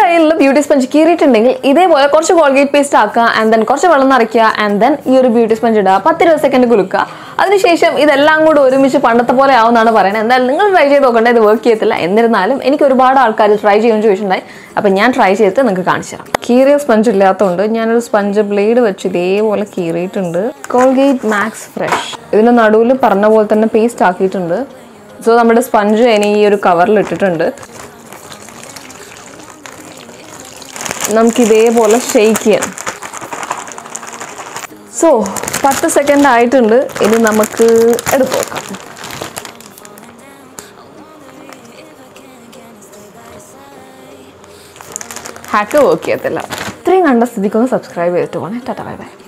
കയ്യിലുള്ള beauty sponge കീറിയിട്ടുണ്ടെങ്കിൽ ഇതേപോലെ കുറച്ച് കോൾഗേറ്റ് പേസ്റ്റ് ആക്കുക ആൻഡ് ദെൻ കുറച്ച് വെള്ളം നിറയ്ക്കുക ആൻഡ് ദെൻ ഈ ഒരു ബ്യൂട്ടി സ്പഞ്ച് ഇടുക പത്ത് ഇരുപത് സെക്കൻഡ് കുലുക്കുക അതിനുശേഷം ഇതെല്ലാം കൂടെ ഒരുമിച്ച് പണ്ടത്തെ പോലെ ആവുമെന്നാണ് പറയുന്നത് എന്തായാലും നിങ്ങൾ ട്രൈ ചെയ്ത് നോക്കണ്ട ഇത് വർക്ക് ചെയ്യത്തില്ല എന്നിരുന്നാലും എനിക്ക് ഒരുപാട് ആൾക്കാർ ട്രൈ ചെയ്യുമെന്ന് ചോദിച്ചിട്ടുണ്ടായി അപ്പം ഞാൻ ട്രൈ ചെയ്തിട്ട് നിങ്ങൾക്ക് കാണിച്ചു തരാം കീറിയ സ്പഞ്ച് ഇല്ലാത്തതുകൊണ്ട് ഞാനൊരു സ്പഞ്ച് ബ്ലേഡ് വെച്ച് ഇതേപോലെ കീറിയിട്ടുണ്ട് കോൾഗേറ്റ് മാക്സ് ഫ്രഷ് ഇതിൻ്റെ നടുവിൽ പറഞ്ഞ പോലെ തന്നെ പേസ്റ്റ് ആക്കിയിട്ടുണ്ട് സോ നമ്മുടെ സ്പഞ്ച് ഇനി ഈ ഒരു കവറിൽ ഇട്ടിട്ടുണ്ട് നമുക്ക് ഇതേപോലെ ഷെയ്ക്ക് ചെയ്യാം സോ പത്ത് സെക്കൻഡ് ആയിട്ടുണ്ട് ഇനി നമുക്ക് എടുത്തു നോക്കാം ഹാക്ക് വർക്ക് ചെയ്യത്തില്ല ഇത്രയും കണ്ട സ്ഥിതിക്കൊന്ന് സബ്സ്ക്രൈബ് ചെയ്തിട്ട് പോണേ ടാറ്റ ബൈ ബൈ